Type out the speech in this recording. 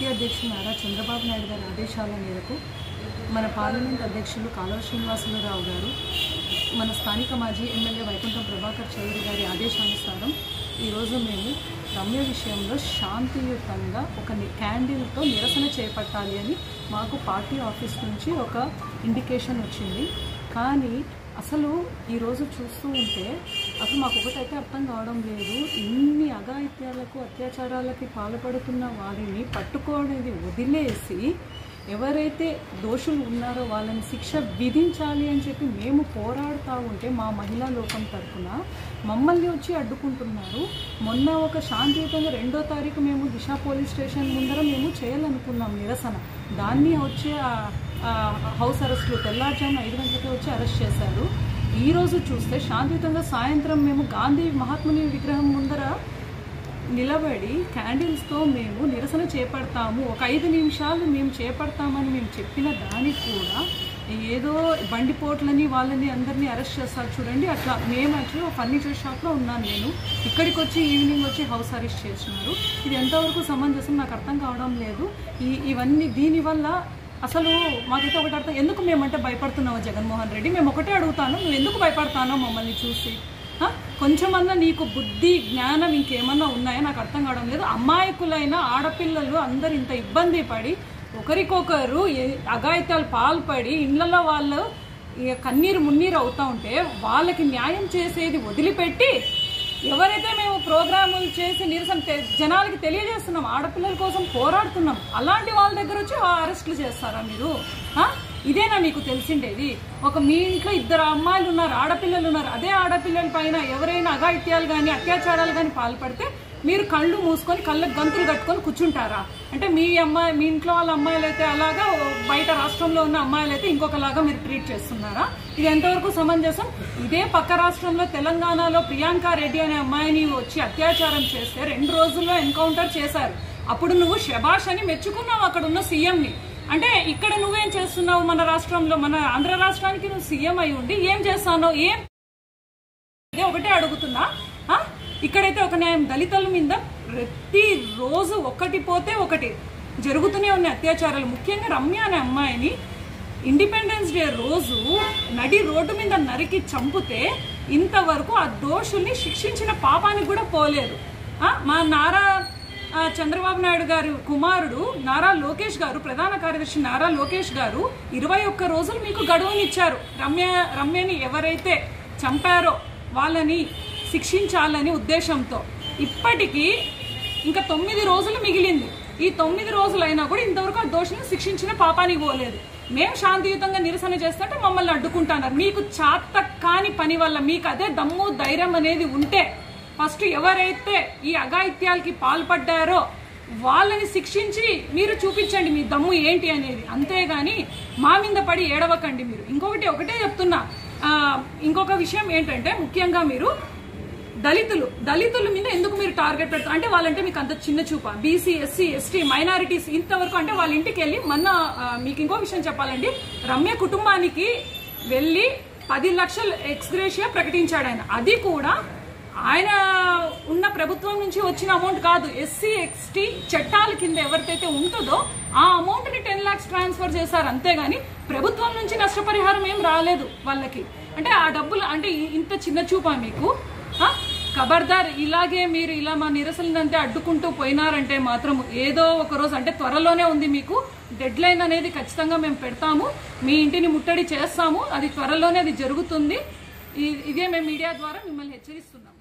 అధ్యక్షులు నారా చంద్రబాబు నాయుడు గారి ఆదేశాల మేరకు మన పార్లమెంట్ అధ్యక్షులు కాలువ శ్రీనివాసులరావు గారు మన స్థానిక మాజీ ఎమ్మెల్యే వైకుంఠం ప్రభాకర్ చౌదరి గారి ఆదేశానుసారం ఈరోజు మేము రమ్య విషయంలో శాంతియుతంగా ఒక ని- క్యాండిల్తో నిరసన చేపట్టాలి అని మాకు పార్టీ ఆఫీస్ నుంచి ఒక ఇండికేషన్ వచ్చింది కానీ అసలు ఈరోజు చూస్తూ ఉంటే అసలు మాకు ఒకటైతే అర్థం కావడం లేదు ఇన్ని అఘాయిత్యాలకు అత్యాచారాలకి పాల్పడుతున్న వారిని పట్టుకోనేది వదిలేసి ఎవరైతే దోషులు ఉన్నారో వాళ్ళని శిక్ష విధించాలి అని చెప్పి మేము పోరాడుతూ ఉంటే మా మహిళా లోకం తరఫున మమ్మల్ని వచ్చి అడ్డుకుంటున్నారు మొన్న ఒక శాంతియుతంగా రెండో తారీఖు మేము దిశ పోలీస్ స్టేషన్ ముందర మేము చేయాలనుకున్నాం నిరసన దాన్ని వచ్చి ఆ- ఆ హౌస్ అరెస్టులు తెల్లారుజామున ఐదు గంటలకే వచ్చి అరెస్ట్ చేశారు ఈ రోజు చూస్తే శాంతియుతంగా సాయంత్రం మేము గాంధీ మహాత్ముని విగ్రహం ముందర నిలబడి క్యాండిల్స్తో మేము నిరసన చేపడతాము ఒక ఐదు నిమిషాలు మేము చేపడతామని మేము చెప్పిన దానికి కూడా ఏదో బండిపోట్లని వాళ్ళని అందరినీ అరెస్ట్ చేస్తారు చూడండి అట్లా మేము యాక్చువల్లీ ఒక ఫర్నిచర్ షాప్లో ఉన్నాను నేను ఇక్కడికి వచ్చి ఈవినింగ్ వచ్చి హౌస్ అరెస్ట్ చేసినారు ఇది ఎంతవరకు సమంజసం నాకు అర్థం కావడం లేదు ఈ ఇవన్నీ దీనివల్ల అసలు మాకైతే ఒకటి అర్థం ఎందుకు మేమంటే భయపడుతున్నావు జగన్మోహన్ రెడ్డి మేము ఒకటే అడుగుతాను నువ్వు ఎందుకు భయపడతానో మమ్మల్ని చూసి ఆ? కొంచెమన్నా నీకు బుద్ధి జ్ఞానం ఇంకేమన్నా ఉన్నాయో నాకు అర్థం కావడం లేదు అమాయకులైన ఆడపిల్లలు అందరు ఇంత ఇబ్బంది పడి ఒకరికొకరు ఏ- అఘాయిత్యాలు పాల్పడి ఇళ్లలో వాళ్ళు ఇక కన్నీరు మున్నీరు అవుతా ఉంటే వాళ్ళకి న్యాయం చేసేది వదిలిపెట్టి ఎవరైతే మేము ప్రోగ్రాములు చేసి నిరసన తె- జనాలకి తెలియజేస్తున్నాం ఆడపిల్లల కోసం పోరాడుతున్నాం అలాంటి వాళ్ళ దగ్గర వచ్చి ఆ అరెస్టులు చేస్తారా మీరు ఆ? ఇదేనా మీకు తెలిసిండేది ఒక మీ ఇంట్లో ఇద్దరు అమ్మాయిలు ఉన్నారు ఆడపిల్లలు ఉన్నారు అదే ఆడపిల్లల పైన ఎవరైనా అఘాయిత్యాలు కానీ అత్యాచారాలు కానీ పాల్పడితే మీరు కళ్ళు మూసుకొని కళ్ళకు గంతులు కట్టుకొని కూర్చుంటారా అంటే మీ అమ్మాయి మీ ఇంట్లో వాళ్ళ అమ్మాయిలు అయితే అలాగా బయట రాష్ట్రంలో ఉన్న అమ్మాయిలు అయితే ఇంకొకలాగా మీరు ట్రీట్ చేస్తున్నారా ఇది ఎంతవరకు సమంజసం ఇదే పక్క రాష్ట్రంలో తెలంగాణలో ప్రియాంక రెడ్డి అనే అమ్మాయిని వచ్చి అత్యాచారం చేస్తే రెండు రోజుల్లో ఎన్కౌంటర్ చేశారు అప్పుడు నువ్వు శబాష్ అని మెచ్చుకున్నావు అక్కడ ఉన్న సీఎంని అంటే ఇక్కడ నువ్వేం చేస్తున్నావు మన రాష్ట్రంలో మన ఆంధ్ర రాష్ట్రానికి నువ్వు సీఎం అయి ఉండి ఏం చేస్తానో ఏం ఇదే ఒకటే అడుగుతున్నా ఆ? ఇక్కడైతే ఒక న్యాయం దళితుల మీద ప్రతి రోజు ఒకటి పోతే ఒకటి జరుగుతూనే ఉన్నాయి అత్యాచారాలు ముఖ్యంగా రమ్య అనే అమ్మాయిని ఇండిపెండెన్స్ డే రోజు నడి రోడ్డు మీద నరికి చంపితే ఇంతవరకు ఆ దోషుల్ని శిక్షించిన పాపానికి కూడా పోలేదు ఆ? మా నారా ఆ, చంద్రబాబు నాయుడు గారు కుమారుడు నారా లోకేష్ గారు ప్రధాన కార్యదర్శి నారా లోకేష్ గారు ఇరవై ఒక్క రోజులు మీకు గడువునిచ్చారు రమ్య రమ్యని ఎవరైతే చంపారో వాళ్ళని శిక్షించాలని ఉద్దేశంతో ఇప్పటికీ ఇంకా తొమ్మిది రోజులు మిగిలింది ఈ తొమ్మిది రోజులైనా కూడా ఇంతవరకు ఆ దోషిని శిక్షించిన పాపానికి పోలేదు మేము శాంతియుతంగా నిరసన చేస్తుంటే మమ్మల్ని అడ్డుకుంటున్నారు మీకు చాత కాని పని వల్ల మీకు అదే దమ్ము ధైర్యం అనేది ఉంటే ఫస్ట్ ఎవరైతే ఈ అఘాయిత్యాలకి పాల్పడ్డారో వాళ్ళని శిక్షించి మీరు చూపించండి మీ దమ్ము ఏంటి అనేది అంతేగాని మా మీద పడి ఏడవకండి మీరు ఇంకొకటి ఒకటే చెప్తున్నా ఆ, ఇంకొక విషయం ఏంటంటే ముఖ్యంగా మీరు దళితులు దళితుల మీద ఎందుకు మీరు టార్గెట్ పెడతారు అంటే వాళ్ళంటే మీకు అంత చిన్న చూప బీసీ ఎస్సీ ఎస్టీ మైనారిటీస్ ఇంతవరకు అంటే వాళ్ళ ఇంటికి వెళ్ళి మొన్న ఆ, మీకు ఇంకో విషయం చెప్పాలండి రమ్య కుటుంబానికి వెళ్ళి పది లక్షలు ఎక్స్గ్రేషియా ప్రకటించాడు ఆయన అది కూడా ఆయన ఉన్న ప్రభుత్వం నుంచి వచ్చిన అమౌంట్ కాదు ఎస్సీ ఎస్టీ చట్టాల కింద ఎవరికైతే ఉంటుందో ఆ అమౌంట్ ని టెన్ లాక్స్ ట్రాన్స్ఫర్ చేశారు అంతేగాని ప్రభుత్వం నుంచి నష్టపరిహారం ఏం రాలేదు వాళ్ళకి అంటే ఆ డబ్బులు అంటే ఇ- ఇంత చిన్న చూపా మీకు ఆ? ఖబర్దార్ ఇలాగే మీరు ఇలా మా నిరసనలంతే అడ్డుకుంటూ పోయినారంటే మాత్రం ఏదో ఒక రోజు అంటే త్వరలోనే ఉంది మీకు డెడ్ లైన్ అనేది ఖచ్చితంగా మేము పెడతాము మీ ఇంటిని ముట్టడి చేస్తాము అది త్వరలోనే అది జరుగుతుంది ఇ- ఇదే మేము మీడియా ద్వారా మిమ్మల్ని హెచ్చరిస్తున్నాము